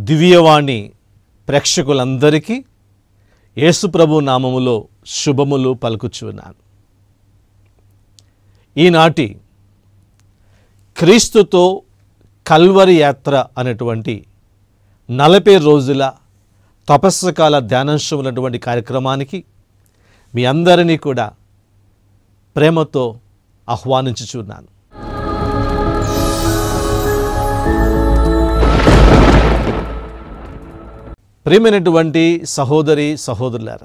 దివ్యవాణి ప్రేక్షకులందరికీ యేసుప్రభు నామములో శుభములు పలుకుచున్నాను ఈనాటి క్రీస్తుతో కల్వరి యాత్ర అనేటువంటి నలభై రోజుల తపస్సకాల ధ్యానాంశం ఉన్నటువంటి కార్యక్రమానికి మీ అందరినీ కూడా ప్రేమతో ఆహ్వానించుచున్నాను ప్రియమైనటువంటి సహోదరి సహోదరులారా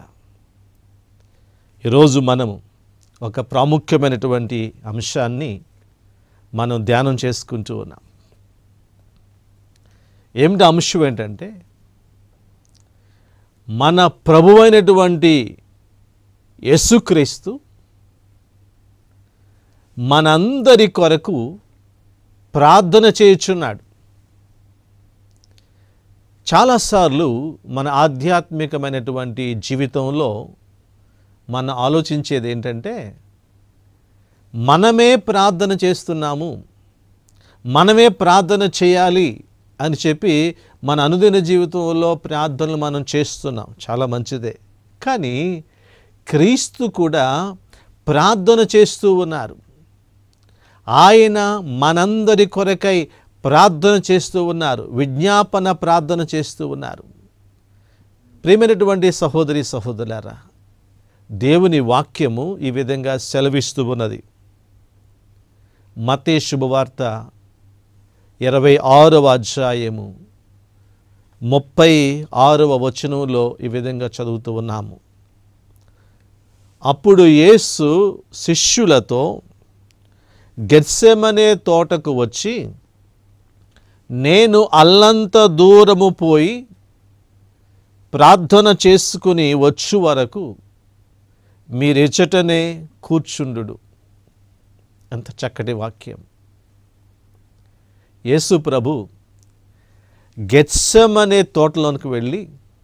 ఈరోజు మనము ఒక ప్రాముఖ్యమైనటువంటి అంశాన్ని మనం ధ్యానం చేసుకుంటూ ఉన్నాం ఏమిటి అంశం ఏంటంటే మన ప్రభువైనటువంటి యేసుక్రీస్తు మనందరి కొరకు ప్రార్థన చేయుచున్నాడు చాలాసార్లు మన ఆధ్యాత్మికమైనటువంటి జీవితంలో మనం ఆలోచించేది ఏంటంటే మనమే ప్రార్థన చేస్తున్నాము మనమే ప్రార్థన చేయాలి అని చెప్పి మన అనుదిన జీవితంలో ప్రార్థనలు మనం చేస్తున్నాం చాలా మంచిదే కానీ క్రీస్తు కూడా ప్రార్థన చేస్తూ ఉన్నారు ఆయన మనందరి కొరకై ప్రార్థన చేస్తూ ఉన్నారు విజ్ఞాపన ప్రార్థన చేస్తూ ఉన్నారు ప్రియమైనటువంటి సహోదరి సహోదరులారా దేవుని వాక్యము ఈ విధంగా సెలవిస్తూ ఉన్నది మతే శుభవార్త ఇరవై ఆరవ అధ్యాయము ముప్పై ఆరవ వచనంలో ఈ విధంగా చదువుతూ ఉన్నాము అప్పుడు యేసు శిష్యులతో గెత్సెమనే తోటకు వచ్చి నేను అల్లంత దూరము పోయి ప్రార్థన చేసుకుని వచ్చు వరకు మీరిచటనే కూర్చుండు ఎంత చక్కటి వాక్యం యేసు ప్రభు గెత్సెమ్ అనే తోటలోనికి వెళ్ళి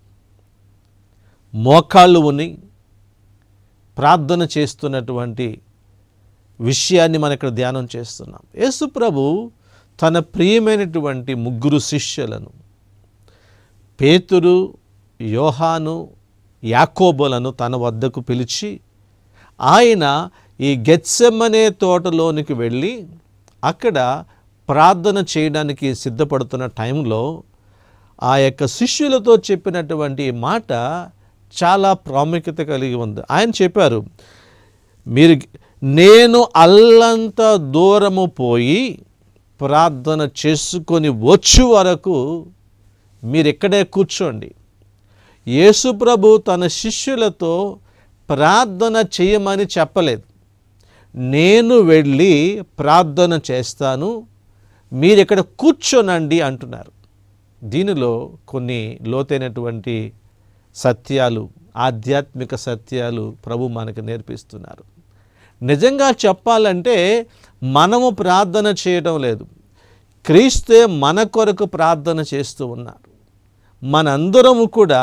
మోకాళ్ళు ఉని ప్రార్థన చేస్తున్నటువంటి విషయాన్ని మనం ఇక్కడ ధ్యానం చేస్తున్నాం యేసు ప్రభు తన ప్రియమైనటువంటి ముగ్గురు శిష్యులను పేతురు యోహాను యాకోబులను తన వద్దకు పిలిచి ఆయన ఈ గెత్సెమ్మనే తోటలోనికి వెళ్ళి అక్కడ ప్రార్థన చేయడానికి సిద్ధపడుతున్న టైంలో ఆ యొక్క శిష్యులతో చెప్పినటువంటి మాట చాలా ప్రాముఖ్యత కలిగి ఉంది ఆయన చెప్పారు మీరు నేను అల్లంత దూరము పోయి ప్రార్థన చేసుకొని వచ్చు వరకు మీరు ఇక్కడే కూర్చోండి యేసుప్రభు తన శిష్యులతో ప్రార్థన చేయమని చెప్పలేదు నేను వెళ్ళి ప్రార్థన చేస్తాను మీరు ఇక్కడ కూర్చోనండి అంటున్నారు దీనిలో కొన్ని లోతైనటువంటి సత్యాలు ఆధ్యాత్మిక సత్యాలు ప్రభు మనకు నేర్పిస్తున్నారు నిజంగా చెప్పాలంటే మనము ప్రార్థన చేయడం లేదు క్రీస్తే మన కొరకు ప్రార్థన చేస్తూ ఉన్నారు మనందరము కూడా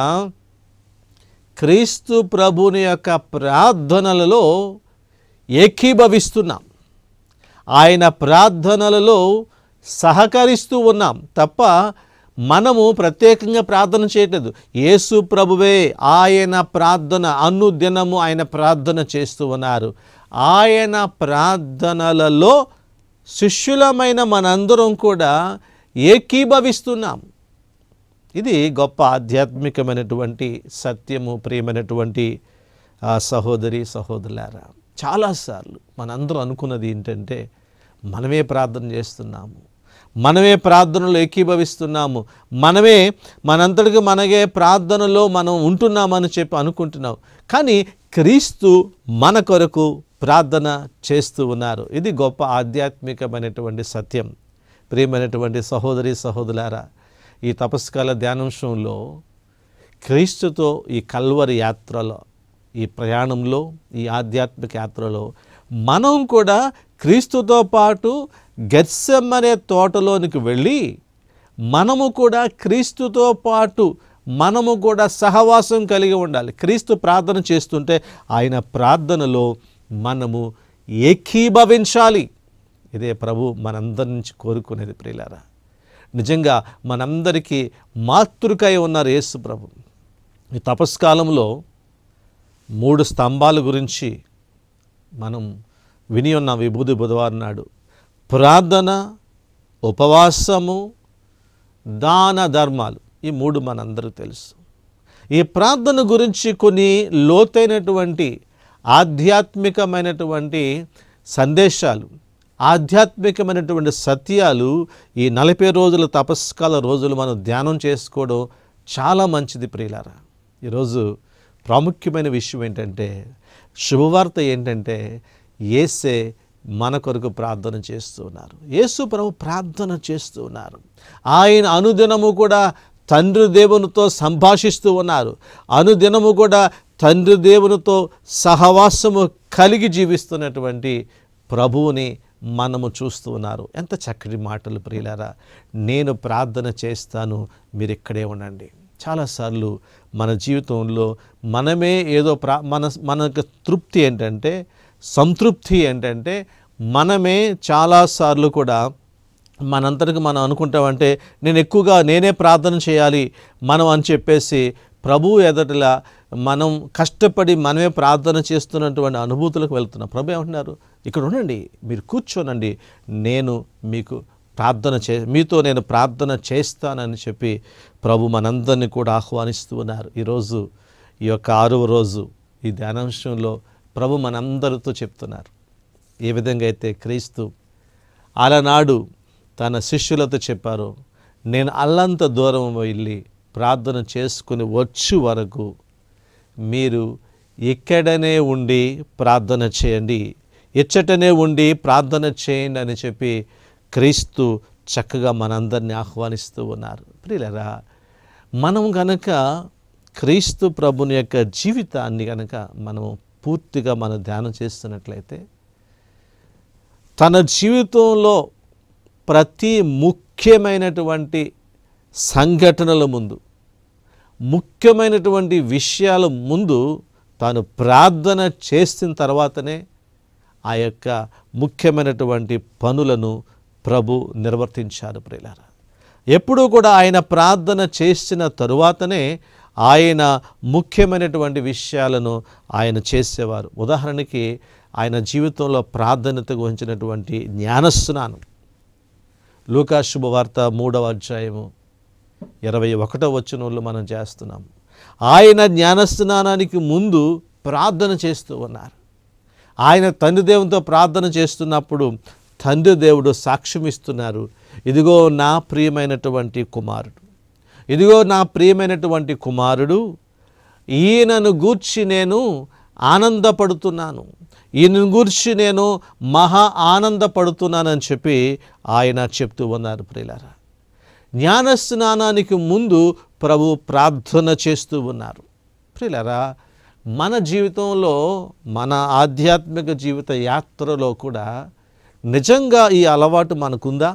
క్రీస్తు ప్రభుని యొక్క ప్రార్థనలలో ఏకీభవిస్తున్నాం ఆయన ప్రార్థనలలో సహకరిస్తూ ఉన్నాం తప్ప మనము ప్రత్యేకంగా ప్రార్థన చేయట్లేదు యేసు ప్రభువే ఆయన ప్రార్థన అనుదినము ఆయన ప్రార్థన చేస్తూ ఉన్నారు ఆయన ప్రార్థనలలో శిష్యులమైన మనందరం కూడా ఏకీభవిస్తున్నాం ఇది గొప్ప ఆధ్యాత్మికమైనటువంటి సత్యము ప్రియమైనటువంటి ఆ సహోదరి సహోదరులారా చాలాసార్లు మనందరం అనుకున్నది ఏంటంటే మనమే ప్రార్థన చేస్తున్నాము మనమే ప్రార్థనలో ఏకీభవిస్తున్నాము మనమే మనంతటికి మనగే ప్రార్థనలో మనం ఉంటున్నామని చెప్పి అనుకుంటున్నాం కానీ క్రీస్తు మన కొరకు ప్రార్థన చేస్తూ ఉన్నారు ఇది గొప్ప ఆధ్యాత్మికమైనటువంటి సత్యం ప్రియమైనటువంటి సహోదరి సహోదరులారా ఈ తపస్కాల ధ్యానాంశంలో క్రీస్తుతో ఈ కల్వరి యాత్రలో ఈ ప్రయాణంలో ఈ ఆధ్యాత్మిక యాత్రలో మనం కూడా క్రీస్తుతో పాటు గెత్సెమ్ అనే తోటలోనికి వెళ్ళి మనము కూడా క్రీస్తుతో పాటు మనము కూడా సహవాసం కలిగి ఉండాలి క్రీస్తు ప్రార్థన చేస్తుంటే ఆయన ప్రార్థనలో మనము ఏకీభవించాలి ఇదే ప్రభు మనందరి నుంచి కోరుకునేది ప్రియులారా నిజంగా మనందరికీ మాతృకై ఉన్నారు యేసు ప్రభు ఈ తపస్కాలంలో మూడు స్తంభాల గురించి మనం విని ఉన్నాం విభూది బుధవారం నాడు ప్రార్థన ఉపవాసము దాన ధర్మాలు ఈ మూడు మనందరికీ తెలుసు ఈ ప్రార్థన గురించి కొన్ని లోతైనటువంటి ఆధ్యాత్మికమైనటువంటి సందేశాలు ఆధ్యాత్మికమైనటువంటి సత్యాలు ఈ నలభై రోజుల తపస్కాల రోజులు మనం ధ్యానం చేసుకోవడం చాలా మంచిది ప్రియులారా ఈరోజు ప్రాముఖ్యమైన విషయం ఏంటంటే శుభవార్త ఏంటంటే ఏసే మన కొరకు ప్రార్థన చేస్తూ ఉన్నారు యేసు ప్రభు ప్రార్థన చేస్తూ ఉన్నారు ఆయన అనుదినము కూడా తండ్రి దేవునితో సంభాషిస్తూ ఉన్నారు అనుదినము కూడా తండ్రి దేవునితో సహవాసము కలిగి జీవిస్తున్నటువంటి ప్రభువుని మనము చూస్తూ ఉన్నారు ఎంత చక్కటి మాటలు ప్రియులారా నేను ప్రార్థన చేస్తాను మీరు ఇక్కడే ఉండండి చాలాసార్లు మన జీవితంలో మనమే ఏదో ప్రా మన మనకు తృప్తి ఏంటంటే సంతృప్తి ఏంటంటే మనమే చాలాసార్లు కూడా మనంతటికి మనం అనుకుంటామంటే నేను ఎక్కువగా నేనే ప్రార్థన చేయాలి మనం అని చెప్పేసి ప్రభు ఎదటిలా మనం కష్టపడి మనమే ప్రార్థన చేస్తున్నటువంటి అనుభూతులకు వెళ్తున్నాం ప్రభు ఏమంటున్నారు ఇక్కడ ఉండండి మీరు కూర్చోనండి నేను మీకు ప్రార్థన చే మీతో నేను ప్రార్థన చేస్తానని చెప్పి ప్రభు మనందరినీ కూడా ఆహ్వానిస్తూ ఉన్నారు ఈరోజు ఈ యొక్క ఆరవ రోజు ఈ ధ్యానాంశంలో ప్రభు మనందరితో చెప్తున్నారు ఏ విధంగా అయితే క్రీస్తు అలనాడు తన శిష్యులతో చెప్పారు నేను అల్లంత దూరం వెళ్ళి ప్రార్థన చేసుకుని వచ్చు వరకు మీరు ఇక్కడనే ఉండి ప్రార్థన చేయండి ఇచ్చటనే ఉండి ప్రార్థన చేయండి అని చెప్పి క్రీస్తు చక్కగా మనందరినీ ఆహ్వానిస్తూ ఉన్నారు ప్రియులరా మనం గనక క్రీస్తు ప్రభుని యొక్క జీవితాన్ని గనక మనం పూర్తిగా మనం ధ్యానం చేస్తున్నట్లయితే తన జీవితంలో ప్రతి ముఖ్యమైనటువంటి సంఘటనల ముందు ముఖ్యమైనటువంటి విషయాల ముందు తాను ప్రార్థన చేసిన తర్వాతనే ఆ యొక్క ముఖ్యమైనటువంటి పనులను ప్రభు నిర్వర్తించారు ప్రియులారా ఎప్పుడూ కూడా ఆయన ప్రార్థన చేసిన తరువాతనే ఆయన ముఖ్యమైనటువంటి విషయాలను ఆయన చేసేవారు ఉదాహరణకి ఆయన జీవితంలో ప్రాధాన్యత వహించినటువంటి జ్ఞానస్నానం లూకా శుభవార్త మూడవ అధ్యాయము ఇరవై ఒకటవ వచనంలో మనం చేస్తున్నాం ఆయన జ్ఞానస్నానానికి ముందు ప్రార్థన చేస్తూ ఉన్నారు ఆయన తండ్రి దేవునితో ప్రార్థన చేస్తున్నప్పుడు తండ్రి దేవుడు సాక్ష్యం ఇస్తున్నారు ఇదిగో నా ప్రియమైనటువంటి కుమారుడు ఇదిగో నా ప్రియమైనటువంటి కుమారుడు ఈయనను గూర్చి నేను ఆనందపడుతున్నాను ఈయనను గూర్చి నేను మహా ఆనందపడుతున్నానని చెప్పి ఆయన చెప్తూ ఉన్నారు ప్రియులారా జ్ఞానస్నానానికి ముందు ప్రభు ప్రార్థన చేస్తూ ఉన్నారు ప్రియులారా మన జీవితంలో మన ఆధ్యాత్మిక జీవిత యాత్రలో కూడా నిజంగా ఈ అలవాటు మనకుందా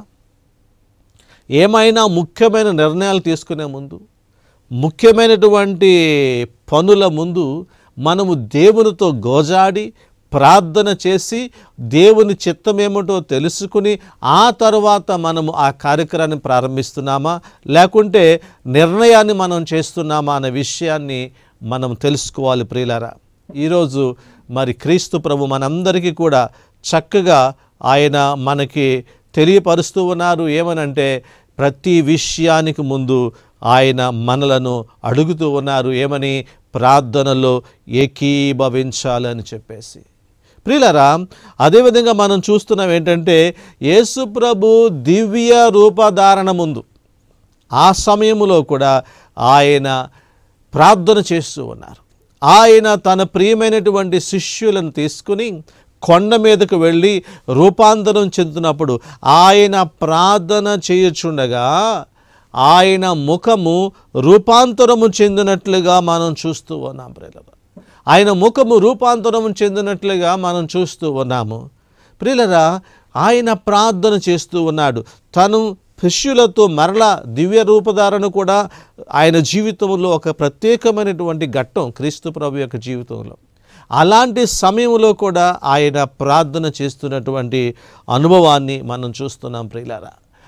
ఏమైనా ముఖ్యమైన నిర్ణయాలు తీసుకునే ముందు ముఖ్యమైనటువంటి పనుల ముందు మనము దేవునితో గోజాడి ప్రార్థన చేసి దేవుని చిత్తమేమిటో తెలుసుకుని ఆ తర్వాత మనము ఆ కార్యక్రమాన్ని ప్రారంభిస్తున్నామా లేకుంటే నిర్ణయాన్ని మనం చేస్తున్నామా అనే విషయాన్ని మనం తెలుసుకోవాలి ప్రియులారా ఈరోజు మరి క్రీస్తు ప్రభు మనందరికీ కూడా చక్కగా ఆయన మనకి తెలియపరుస్తూ ఉన్నారు ఏమనంటే ప్రతి విషయానికి ముందు ఆయన మనలను అడుగుతూ ఉన్నారు ఏమని ప్రార్థనలో ఏకీభవించాలని చెప్పేసి ప్రియులరా అదేవిధంగా మనం చూస్తున్నాం ఏంటంటే యేసు ప్రభు దివ్య రూపధారణ ముందు ఆ సమయంలో కూడా ఆయన ప్రార్థన చేస్తూ ఉన్నారు ఆయన తన ప్రియమైనటువంటి శిష్యులను తీసుకుని కొండ మీదకు వెళ్ళి రూపాంతరం చెందుతున్నప్పుడు ఆయన ప్రార్థన చేయుచుండగా ఆయన ముఖము రూపాంతరము చెందినట్లుగా మనం చూస్తూ ఉన్నాం ప్రియులరా ఆయన ముఖము రూపాంతరము చెందినట్లుగా మనం చూస్తూ ఉన్నాము ప్రియులరా ఆయన ప్రార్థన చేస్తూ ఉన్నాడు తను శిష్యులతో మరలా దివ్య రూపధారణ కూడా ఆయన జీవితంలో ఒక ప్రత్యేకమైనటువంటి ఘట్టం క్రీస్తు ప్రభు యొక్క జీవితంలో అలాంటి సమయంలో కూడా ఆయన ప్రార్థన చేస్తున్నటువంటి అనుభవాన్ని మనం చూస్తున్నాం ప్రియులారా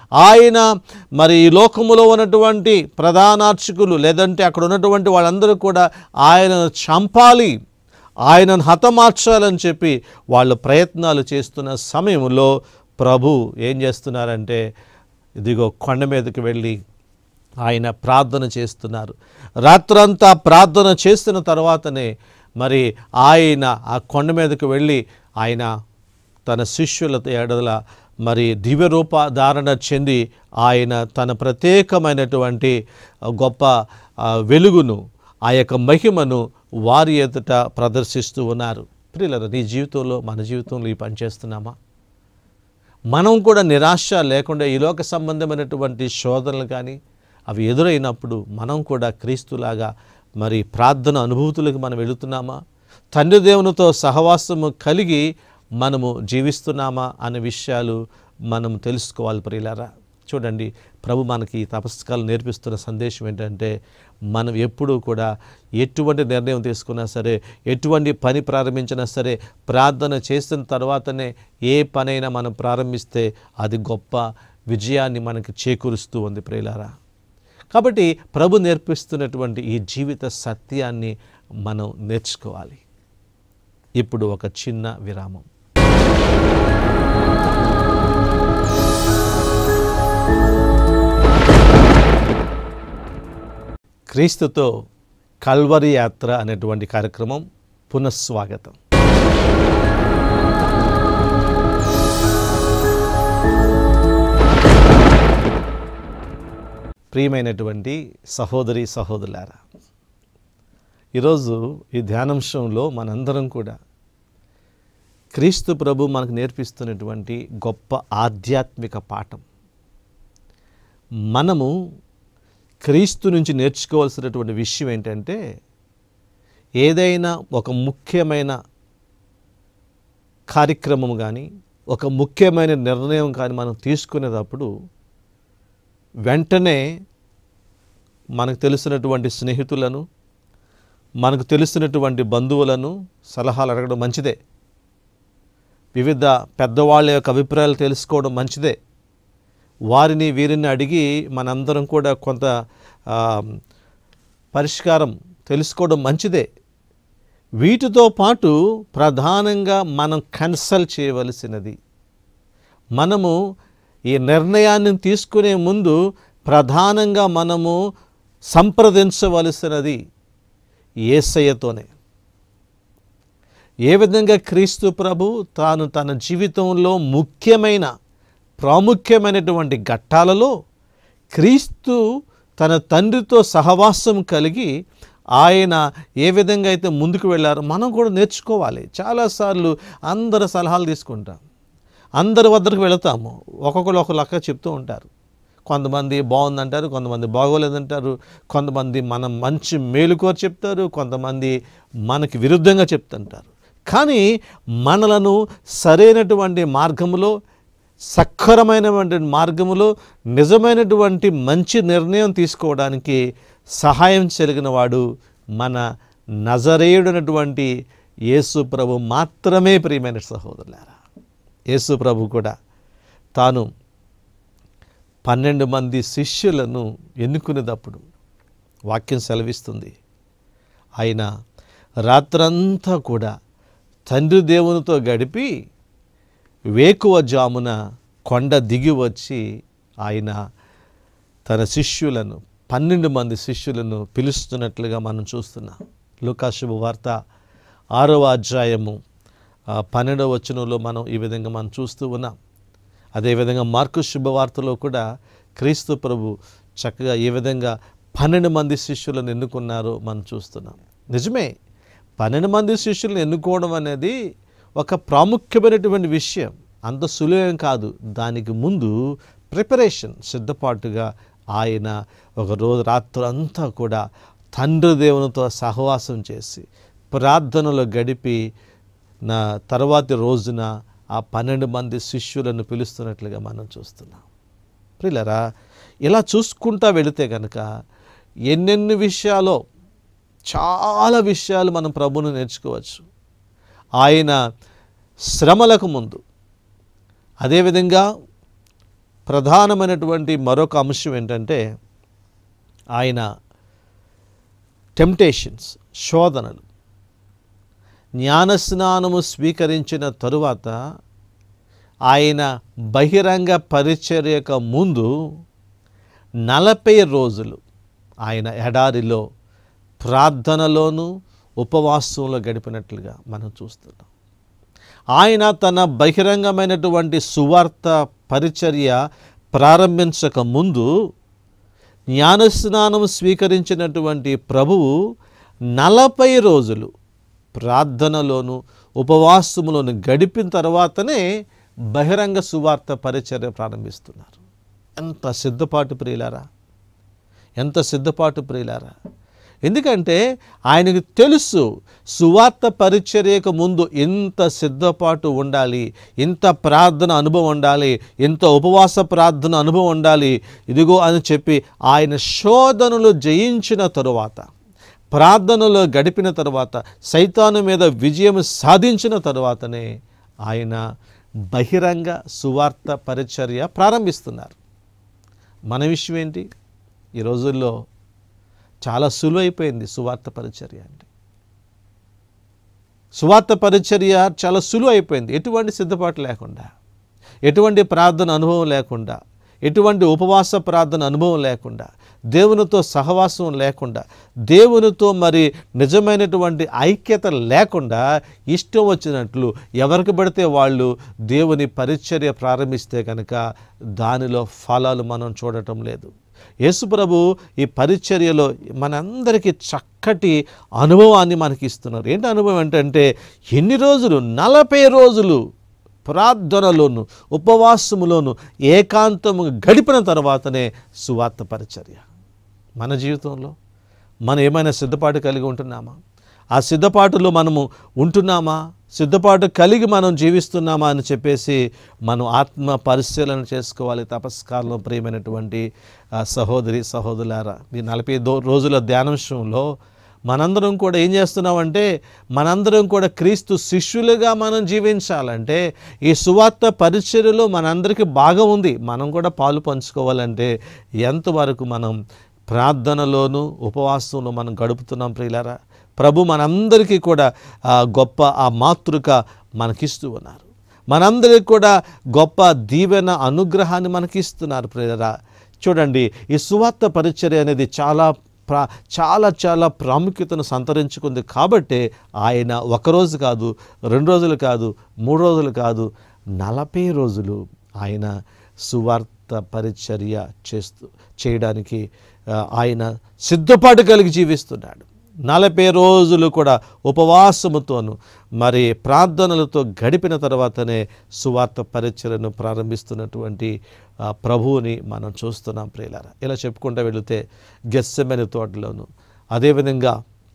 ఆయన మరి ఈ లోకములో ఉన్నటువంటి ప్రధానార్చకులు లేదంటే అక్కడ ఉన్నటువంటి వాళ్ళందరూ కూడా ఆయనను చంపాలి ఆయనను హతమార్చాలని చెప్పి వాళ్ళు ప్రయత్నాలు చేస్తున్న సమయంలో ప్రభు ఏం చేస్తున్నారంటే ఇదిగో కొండ మీదకి వెళ్ళి ఆయన ప్రార్థన చేస్తున్నారు రాత్రంతా ప్రార్థన చేస్తున్న తర్వాతనే మరి ఆయన ఆ కొండ మీదకు వెళ్ళి ఆయన తన శిష్యుల ఎడల మరి దివ్యరూప ధారణ చెంది ఆయన తన ప్రత్యేకమైనటువంటి గొప్ప ఆ, వెలుగును ఆ యొక్క మహిమను వారి ఎదుట ప్రదర్శిస్తూ ఉన్నారు ప్రియులరా నీ జీవితంలో మన జీవితంలో ఈ పని చేస్తున్నామా మనం కూడా నిరాశ లేకుండా ఈ లోక సంబంధమైనటువంటి శోధనలు కానీ అవి ఎదురైనప్పుడు మనం కూడా క్రీస్తులాగా మరి ప్రార్థన అనుభూతులకు మనం వెళుతున్నామా తండ్రి దేవునితో సహవాసము కలిగి మనము జీవిస్తున్నామా అనే విషయాలు మనం తెలుసుకోవాలి ప్రియులారా చూడండి ప్రభు మనకి ఈ తపస్కాలు నేర్పిస్తున్న సందేశం ఏంటంటే మనం ఎప్పుడూ కూడా ఎటువంటి నిర్ణయం తీసుకున్నా సరే ఎటువంటి పని ప్రారంభించినా సరే ప్రార్థన చేసిన తర్వాతనే ఏ పనైనా మనం ప్రారంభిస్తే అది గొప్ప విజయాన్ని మనకి చేకూరుస్తూ ఉంది ప్రియులారా కాబట్టి ప్రభు నేర్పిస్తున్నటువంటి ఈ జీవిత సత్యాన్ని మనం నేర్చుకోవాలి ఇప్పుడు ఒక చిన్న విరామం క్రీస్తుతో కల్వరి యాత్ర అనేటువంటి కార్యక్రమం పునఃస్వాగతం ప్రియమైనటువంటి సహోదరి సహోదరులారా ఈరోజు ఈ ధ్యానాంశంలో మనందరం కూడా క్రీస్తు ప్రభు మనకు నేర్పిస్తున్నటువంటి గొప్ప ఆధ్యాత్మిక పాఠం మనము క్రీస్తు నుంచి నేర్చుకోవాల్సినటువంటి విషయం ఏంటంటే ఏదైనా ఒక ముఖ్యమైన కార్యక్రమం కానీ ఒక ముఖ్యమైన నిర్ణయం కానీ మనం తీసుకునేటప్పుడు వెంటనే మనకు తెలిసినటువంటి స్నేహితులను మనకు తెలిసినటువంటి బంధువులను సలహాలు అడగడం మంచిదే వివిధ పెద్దవాళ్ళ యొక్క అభిప్రాయాలు తెలుసుకోవడం మంచిదే వారిని వీరిని అడిగి మనందరం కూడా కొంత ఆ, పరిష్కారం తెలుసుకోవడం మంచిదే వీటితో పాటు ప్రధానంగా మనం కన్సల్ట్ చేయవలసినది మనము ఈ నిర్ణయాన్ని తీసుకునే ముందు ప్రధానంగా మనము సంప్రదించవలసినది ఏసయ్యతోనే ఏ విధంగా క్రీస్తు ప్రభు తాను తన జీవితంలో ముఖ్యమైన ప్రాముఖ్యమైనటువంటి ఘట్టాలలో క్రీస్తు తన తండ్రితో సహవాసం కలిగి ఆయన ఏ విధంగా అయితే ముందుకు వెళ్ళారో మనం కూడా నేర్చుకోవాలి చాలాసార్లు అందరి సలహాలు తీసుకుంటాం అందరి వద్దకు వెళతాము ఒక్కొక్కరు ఒక లెక్క చెప్తూ ఉంటారు కొంతమంది బాగుందంటారు కొంతమంది బాగోలేదంటారు కొంతమంది మనం మంచి మేలుకోరు చెప్తారు కొంతమంది మనకి విరుద్ధంగా చెప్తుంటారు కానీ మనలను సరైనటువంటి మార్గములో సక్కరమైనటువంటి మార్గములో నిజమైనటువంటి మంచి నిర్ణయం తీసుకోవడానికి సహాయం చెలిగిన వాడు మన నజరేయుడైనటువంటి యేసు ప్రభు మాత్రమే ప్రియమైన సహోదరులారా యేసు ప్రభు కూడా తాను పన్నెండు మంది శిష్యులను ఎన్నుకునేటప్పుడు వాక్యం సెలవిస్తుంది ఆయన రాత్రంతా కూడా తండ్రి దేవునితో గడిపి వేకువ జామున కొండ దిగి వచ్చి ఆయన తన శిష్యులను పన్నెండు మంది శిష్యులను పిలుస్తున్నట్లుగా మనం చూస్తున్నాం లూకాశుభ వార్త ఆరవ అధ్యాయము ఆ, పన్నెండవ వచనంలో మనం ఈ విధంగా మనం చూస్తూ ఉన్నాం అదేవిధంగా మార్కు శుభవార్తలో కూడా క్రీస్తు ప్రభు చక్కగా ఏ విధంగా పన్నెండు మంది శిష్యులను ఎన్నుకున్నారో మనం చూస్తున్నాం నిజమే పన్నెండు మంది శిష్యులను ఎన్నుకోవడం అనేది ఒక ప్రాముఖ్యమైనటువంటి విషయం అంత సులువేం కాదు దానికి ముందు ప్రిపరేషన్ సిద్ధపాటుగా ఆయన ఒక రోజు రాత్రి అంతా కూడా తండ్రి దేవునితో సహవాసం చేసి ప్రార్థనలో గడిపి నా తర్వాతి రోజున ఆ పన్నెండు మంది శిష్యులను పిలుస్తున్నట్లుగా మనం చూస్తున్నాం ప్రియులరా ఇలా చూసుకుంటా వెళితే కనుక ఎన్నెన్ని విషయాలో చాలా విషయాలు మనం ప్రభువును నేర్చుకోవచ్చు ఆయన శ్రమలకు ముందు అదేవిధంగా ప్రధానమైనటువంటి మరొక అంశం ఏంటంటే ఆయన టెంప్టేషన్స్ శోధనలు జ్ఞానస్నానము స్వీకరించిన తరువాత ఆయన బహిరంగ పరిచర్యక ముందు నలభై రోజులు ఆయన ఎడారిలో ప్రార్థనలోను ఉపవాసంలో గడిపినట్లుగా మనం చూస్తున్నాం ఆయన తన బహిరంగమైనటువంటి సువార్త పరిచర్య ప్రారంభించక ముందు జ్ఞానస్నానం స్వీకరించినటువంటి ప్రభువు నలభై రోజులు ప్రార్థనలోను ఉపవాసములోను గడిపిన తర్వాతనే బహిరంగ సువార్త పరిచర్య ప్రారంభిస్తున్నారు ఎంత సిద్ధపాటు ప్రియులారా ఎంత సిద్ధపాటు ప్రియులారా ఎందుకంటే ఆయనకు తెలుసు సువార్త పరిచర్యకు ముందు ఇంత సిద్ధపాటు ఉండాలి ఇంత ప్రార్థన అనుభవం ఉండాలి ఇంత ఉపవాస ప్రార్థన అనుభవం ఉండాలి ఇదిగో అని చెప్పి ఆయన శోధనలు జయించిన తరువాత ప్రార్థనలో గడిపిన తర్వాత సైతాను మీద విజయం సాధించిన తరువాతనే ఆయన బహిరంగ సువార్త పరిచర్య ప్రారంభిస్తున్నారు మన విషయం ఏంటి ఈ రోజుల్లో చాలా సులువైపోయింది సువార్త పరిచర్య అంటే సువార్త పరిచర్య చాలా సులువు అయిపోయింది ఎటువంటి సిద్ధపాటు లేకుండా ఎటువంటి ప్రార్థన అనుభవం లేకుండా ఎటువంటి ఉపవాస ప్రార్థన అనుభవం లేకుండా దేవునితో సహవాసం లేకుండా దేవునితో మరి నిజమైనటువంటి ఐక్యత లేకుండా ఇష్టం వచ్చినట్లు ఎవరికి పడితే వాళ్ళు దేవుని పరిచర్య ప్రారంభిస్తే కనుక దానిలో ఫలాలు మనం చూడటం లేదు యేసుప్రభు ఈ పరిచర్యలో మనందరికీ చక్కటి అనుభవాన్ని మనకి ఇస్తున్నారు ఏంటి అనుభవం ఏంటంటే ఎన్ని రోజులు నలభై రోజులు ప్రార్థనలోను ఉపవాసములోను ఏకాంతము గడిపిన తర్వాతనే సువార్త పరిచర్య మన జీవితంలో మనం ఏమైనా సిద్ధపాటు కలిగి ఉంటున్నామా ఆ సిద్ధపాటులో మనము ఉంటున్నామా సిద్ధపాటు కలిగి మనం జీవిస్తున్నామా అని చెప్పేసి మనం ఆత్మ పరిశీలన చేసుకోవాలి తపస్కారంలో ప్రియమైనటువంటి ఆ సహోదరి సహోదరులారా ఈ నలభై దో రోజుల ధ్యానాంశంలో మనందరం కూడా ఏం చేస్తున్నామంటే మనందరం కూడా క్రీస్తు శిష్యులుగా మనం జీవించాలంటే ఈ సువార్త పరిచర్యలో మనందరికీ భాగం ఉంది మనం కూడా పాలు పంచుకోవాలంటే ఎంతవరకు మనం ప్రార్థనలోను ఉపవాసంలో మనం గడుపుతున్నాం ప్రియులారా ప్రభు మనందరికీ కూడా ఆ గొప్ప ఆ మాతృక మనకిస్తూ ఉన్నారు మనందరికీ కూడా గొప్ప దీవెన అనుగ్రహాన్ని మనకిస్తున్నారు ప్రియులరా చూడండి ఈ సువార్త పరిచర్య అనేది చాలా ప్రా చాలా చాలా ప్రాముఖ్యతను సంతరించుకుంది కాబట్టే ఆయన ఒకరోజు కాదు రెండు రోజులు కాదు మూడు రోజులు కాదు నలభై రోజులు ఆయన సువార్త పరిచర్య చేస్తూ చేయడానికి ఆ, ఆయన సిద్ధపాటు కలిగి జీవిస్తున్నాడు నలభై రోజులు కూడా ఉపవాసముతోను మరి ప్రార్థనలతో గడిపిన తర్వాతనే సువార్త పరిచర్యను ప్రారంభిస్తున్నటువంటి ఆ, ప్రభువుని మనం చూస్తున్నాం ప్రియులారా ఇలా చెప్పుకుంటూ వెళితే గెస్సెమని తోటలోను అదేవిధంగా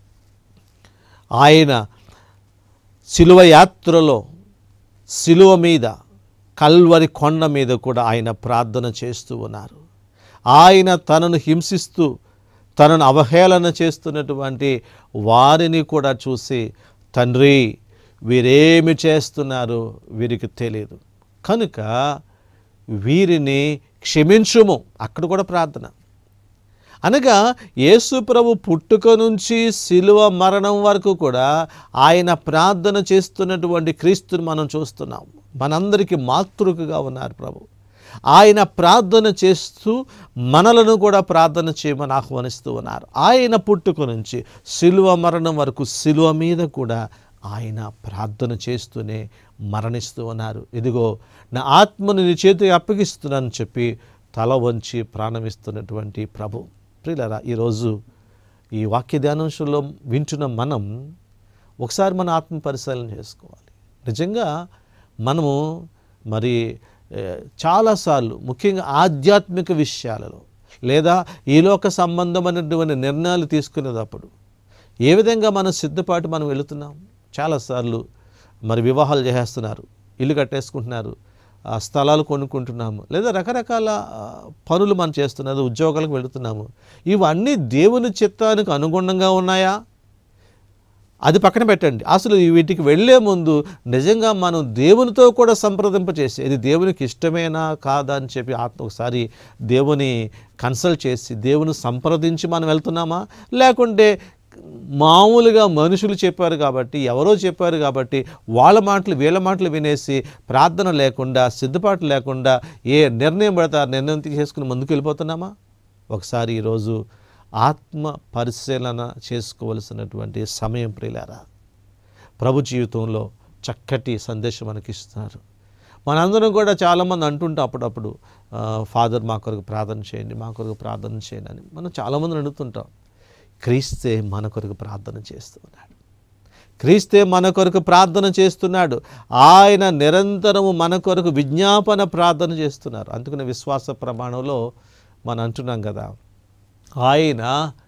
ఆయన శిలువ యాత్రలో శిలువ మీద కల్వరి కొండ మీద కూడా ఆయన ప్రార్థన చేస్తూ ఉన్నారు ఆయన తనను హింసిస్తూ తనను అవహేళన చేస్తున్నటువంటి వారిని కూడా చూసి తండ్రి వీరేమి చేస్తున్నారు వీరికి తెలియదు కనుక వీరిని క్షమించుము అక్కడ కూడా ప్రార్థన అనగా యేసు ప్రభు పుట్టుక నుంచి శిలువ మరణం వరకు కూడా ఆయన ప్రార్థన చేస్తున్నటువంటి క్రీస్తుని మనం చూస్తున్నాం మనందరికీ మాతృకగా ఉన్నారు ప్రభు ఆయన ప్రార్థన చేస్తూ మనలను కూడా ప్రార్థన చేయమని ఆహ్వానిస్తూ ఉన్నారు ఆయన పుట్టుక నుంచి శిలువ మరణం వరకు శిలువ మీద కూడా ఆయన ప్రార్థన చేస్తూనే మరణిస్తూ ఉన్నారు ఇదిగో నా ఆత్మను నీ చేతికి అప్పగిస్తున్నానని చెప్పి తల వంచి ప్రాణమిస్తున్నటువంటి ప్రభు ప్రియులరా ఈరోజు ఈ వాక్య ధ్యానాంశంలో వింటున్న మనం ఒకసారి మన ఆత్మ పరిశీలన చేసుకోవాలి నిజంగా మనము మరి ఏ, చాలాసార్లు ముఖ్యంగా ఆధ్యాత్మిక విషయాలలో లేదా ఈలోక సంబంధమైనటువంటి నిర్ణయాలు తీసుకునేటప్పుడు ఏ విధంగా మనం సిద్ధపాటు మనం వెళుతున్నాం చాలాసార్లు మరి వివాహాలు చేసేస్తున్నారు ఇల్లు కట్టేసుకుంటున్నారు ఆ స్థలాలు కొనుక్కుంటున్నాము లేదా రకరకాల ఆ, పనులు మనం చేస్తున్నారు ఉద్యోగాలకు వెళుతున్నాము ఇవన్నీ దేవుని చిత్తానికి అనుగుణంగా ఉన్నాయా అది పక్కన పెట్టండి అసలు వీటికి వెళ్ళే ముందు నిజంగా మనం దేవునితో కూడా సంప్రదింప చేసి ఇది దేవునికి ఇష్టమేనా కాదా అని చెప్పి ఆత్మ ఒకసారి దేవుని కన్సల్ట్ చేసి దేవుని సంప్రదించి మనం వెళ్తున్నామా లేకుంటే మామూలుగా మనుషులు చెప్పారు కాబట్టి ఎవరో చెప్పారు కాబట్టి వాళ్ళ మాటలు వీళ్ళ మాటలు వినేసి ప్రార్థన లేకుండా సిద్ధపాటు లేకుండా ఏ నిర్ణయం పడితే ఆ నిర్ణయం చేసుకుని ముందుకు వెళ్ళిపోతున్నామా ఒకసారి ఈరోజు ఆత్మ పరిశీలన చేసుకోవలసినటువంటి సమయం ప్రియులారా ప్రభు జీవితంలో చక్కటి సందేశం మనకి ఇస్తున్నారు మనందరం కూడా చాలామంది అంటుంటాం అప్పుడప్పుడు "ఆ, ఫాదర్ మా కొరకు ప్రార్థన చేయండి మా కొరకు ప్రార్థన చేయండి అని మనం చాలామందిని అడుగుతుంటాం క్రీస్తే మన కొరకు ప్రార్థన చేస్తున్నాడు క్రీస్తే మన కొరకు ప్రార్థన చేస్తున్నాడు ఆయన నిరంతరము మన కొరకు విజ్ఞాపన ప్రార్థన చేస్తున్నారు అందుకని విశ్వాస ప్రమాణంలో మనం అంటున్నాం కదా ఆయన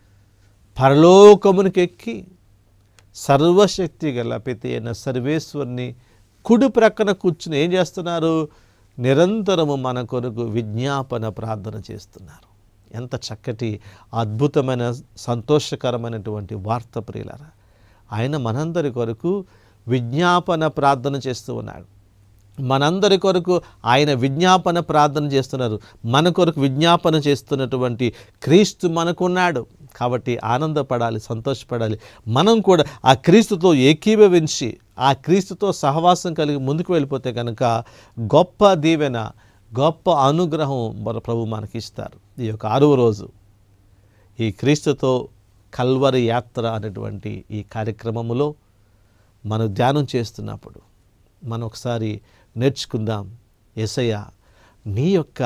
పరలోకమునికి ఎక్కి సర్వశక్తి గల పితి అయిన సర్వేశ్వరుని కుడి ప్రక్కన కూర్చుని ఏం చేస్తున్నారు నిరంతరము మన కొరకు విజ్ఞాపన ప్రార్థన చేస్తున్నారు ఎంత చక్కటి అద్భుతమైన సంతోషకరమైనటువంటి వార్త ప్రియులారా ఆయన మనందరి కొరకు విజ్ఞాపన ప్రార్థన చేస్తూ ఉన్నాడు మనందరి కొరకు ఆయన విజ్ఞాపన ప్రార్థన చేస్తున్నారు మన కొరకు విజ్ఞాపన చేస్తున్నటువంటి క్రీస్తు మనకున్నాడు కాబట్టి ఆనందపడాలి సంతోషపడాలి మనం కూడా ఆ క్రీస్తుతో ఏకీభవించి ఆ క్రీస్తుతో సహవాసం కలిగి ముందుకు వెళ్ళిపోతే కనుక గొప్ప దీవెన గొప్ప అనుగ్రహం మన ప్రభు మనకి ఇస్తారు ఈ యొక్క ఆరవ రోజు ఈ క్రీస్తుతో కల్వరి యాత్ర అనేటువంటి ఈ కార్యక్రమములో మనం ధ్యానం చేస్తున్నప్పుడు మనం ఒకసారి నేర్చుకుందాం ఎసయ్య నీ యొక్క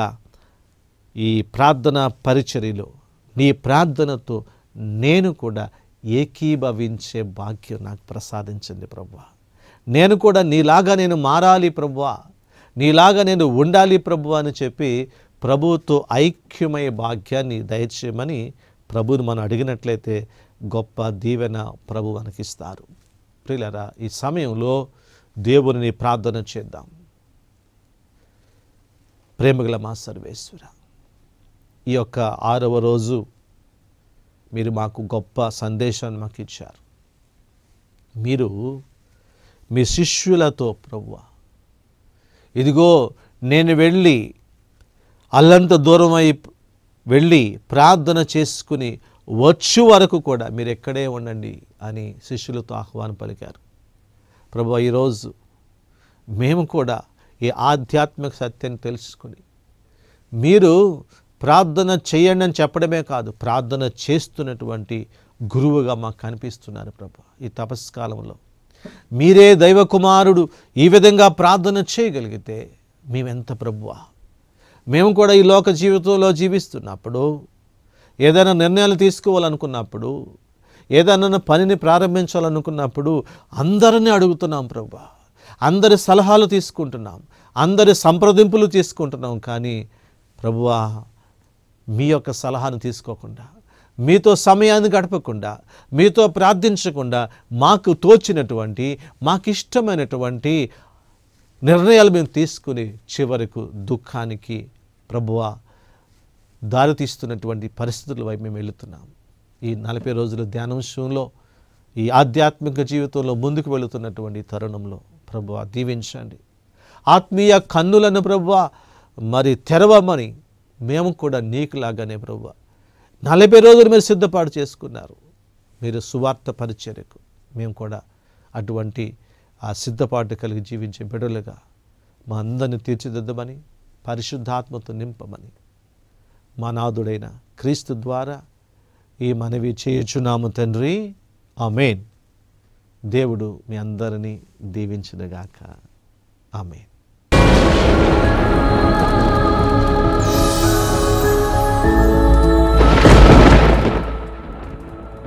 ఈ ప్రార్థన పరిచర్యలో నీ ప్రార్థనతో నేను కూడా ఏకీభవించే భాగ్యం నాకు ప్రసాదించండి ప్రభువా నేను కూడా నీలాగా నేను మారాలి ప్రభువా నీలాగా నేను ఉండాలి ప్రభు అని చెప్పి ప్రభువుతో ఐక్యమయ్యే భాగ్యాన్ని దయచేయమని ప్రభువుని మనం అడిగినట్లయితే గొప్ప దీవెన ప్రభు మనకిస్తారు ప్రియులరా ఈ సమయంలో దేవుని ప్రార్థన చేద్దాం ప్రేమగల మా సర్వేశ్వర ఈ యొక్క ఆరవ రోజు మీరు మాకు గొప్ప సందేశాన్ని మాకు ఇచ్చారు మీరు మీ శిష్యులతో ప్రభువ ఇదిగో నేను వెళ్ళి అల్లంత దూరమై వెళ్ళి ప్రార్థన చేసుకుని వచ్చు వరకు కూడా మీరు ఎక్కడే ఉండండి అని శిష్యులతో ఆహ్వానం పలికారు ప్రభు ఈరోజు మేము కూడా ఈ ఆధ్యాత్మిక సత్యాన్ని తెలుసుకుని మీరు ప్రార్థన చేయండి అని చెప్పడమే కాదు ప్రార్థన చేస్తున్నటువంటి గురువుగా మాకు కనిపిస్తున్నారు ప్రభు ఈ తపస్కాలంలో మీరే దైవ కుమారుడు ఈ విధంగా ప్రార్థన చేయగలిగితే మేమెంత ప్రభువా మేము కూడా ఈ లోక జీవితంలో జీవిస్తున్నప్పుడు ఏదైనా నిర్ణయాలు తీసుకోవాలనుకున్నప్పుడు ఏదైనా పనిని ప్రారంభించాలనుకున్నప్పుడు అందరినీ అడుగుతున్నాం ప్రభా అందరి సలహాలు తీసుకుంటున్నాం అందరి సంప్రదింపులు తీసుకుంటున్నాం కానీ ప్రభువా మీ యొక్క సలహాను తీసుకోకుండా మీతో సమయాన్ని గడపకుండా మీతో ప్రార్థించకుండా మాకు తోచినటువంటి మాకు ఇష్టమైనటువంటి నిర్ణయాలు మేము తీసుకుని చివరకు దుఃఖానికి ప్రభువా దారితీస్తున్నటువంటి పరిస్థితుల వైపు మేము వెళుతున్నాం ఈ నలభై రోజుల ధ్యానాంశంలో ఈ ఆధ్యాత్మిక జీవితంలో ముందుకు వెళుతున్నటువంటి తరుణంలో ప్రభువ దీవించండి ఆత్మీయ కన్నులను ప్రభువ మరి తెరవమని మేము కూడా నీకులాగానే ప్రభువ నలభై రోజులు మీరు సిద్ధపాటు చేసుకున్నారు మీరు సువార్త పరిచర్యకు మేము కూడా అటువంటి ఆ సిద్ధపాటు కలిగి జీవించే బిడ్డలుగా మా అందరిని తీర్చిదిద్దమని పరిశుద్ధాత్మతో నింపమని మా నాదుడైన క్రీస్తు ద్వారా ఈ మనవి చేయుచున్నాము తండ్రి ఆమెన్ దేవుడు మీ అందరినీ దీవించునుగాక ఆమెన్